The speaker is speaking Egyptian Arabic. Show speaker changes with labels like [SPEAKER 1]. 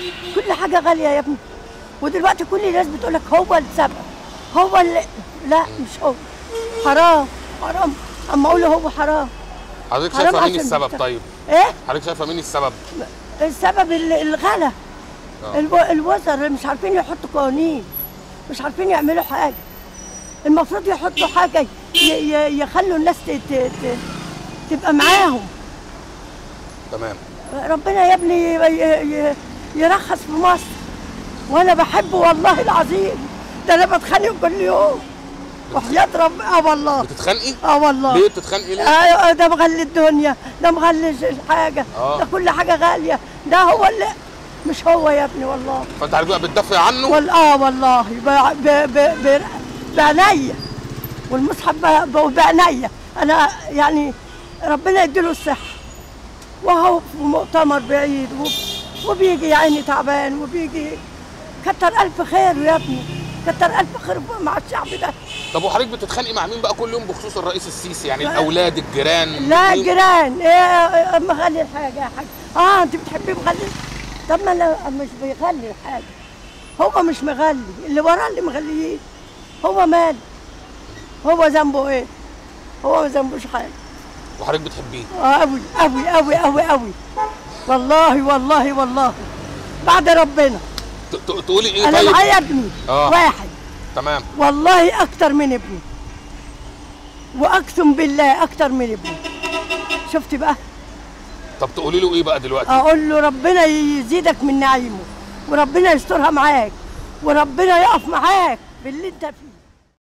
[SPEAKER 1] كل حاجه غاليه يا ابني ودلوقتي كل الناس بتقول لك هو السبب هو اللي لا مش هو حرام حرام اما اقول له هو حرام
[SPEAKER 2] حضرتك
[SPEAKER 1] حرام
[SPEAKER 2] شايفه مين
[SPEAKER 1] عشان
[SPEAKER 2] السبب
[SPEAKER 1] بت-
[SPEAKER 2] طيب
[SPEAKER 1] ايه
[SPEAKER 2] حضرتك شايفه مين السبب
[SPEAKER 1] السبب ال- الغلا
[SPEAKER 2] آه.
[SPEAKER 1] الو- الوزراء اللي مش عارفين يحطوا قوانين مش عارفين يعملوا حاجه المفروض يحطوا حاجه ي- ي- يخلوا الناس ت- ت- ت- تبقى معاهم
[SPEAKER 2] تمام
[SPEAKER 1] ربنا يا ابني ي- ي- يرخص في مصر وانا بحبه والله العظيم ده انا بتخانق كل يوم وحياة رب اه والله
[SPEAKER 2] بتتخانقي
[SPEAKER 1] اه والله
[SPEAKER 2] ليه بتتخانقي ليه
[SPEAKER 1] ايوه ده مغلي الدنيا ده مغلي الحاجه
[SPEAKER 2] آه.
[SPEAKER 1] ده كل حاجه غاليه ده هو اللي مش هو يا ابني والله
[SPEAKER 2] فانت حضرتك بقى بتدافعي عنه
[SPEAKER 1] وال اه والله ب- ب- ب- ب- بعينيا والمصحف ب- ب- بعينيا انا يعني ربنا يديله الصحه وهو في مؤتمر بعيد وب- وبيجي يا عيني تعبان وبيجي كتر الف خير يا ابني كتر الف خير مع الشعب ده
[SPEAKER 2] طب وحضرتك بتتخانقي مع مين بقى كل يوم بخصوص الرئيس السيسي يعني الاولاد الجيران
[SPEAKER 1] لا
[SPEAKER 2] مين؟
[SPEAKER 1] جيران ايه مغلي الحاجه يا حاج اه انت بتحبيه مغلي طب ما انا مش بيغلي الحاجه هو مش مغلي اللي وراه اللي مغليين هو مال هو ذنبه ايه هو ما ذنبوش حاجه
[SPEAKER 2] وحضرتك بتحبيه
[SPEAKER 1] اه قوي قوي قوي قوي قوي والله والله والله بعد ربنا
[SPEAKER 2] ت- ت- تقولي ايه
[SPEAKER 1] انا
[SPEAKER 2] طيب
[SPEAKER 1] معايا ابني
[SPEAKER 2] آه.
[SPEAKER 1] واحد
[SPEAKER 2] تمام
[SPEAKER 1] والله اكتر من ابني واقسم بالله اكتر من ابني شفتي بقى
[SPEAKER 2] طب تقولي له ايه بقى دلوقتي
[SPEAKER 1] اقول له ربنا يزيدك من نعيمه وربنا يسترها معاك وربنا يقف معاك باللي انت فيه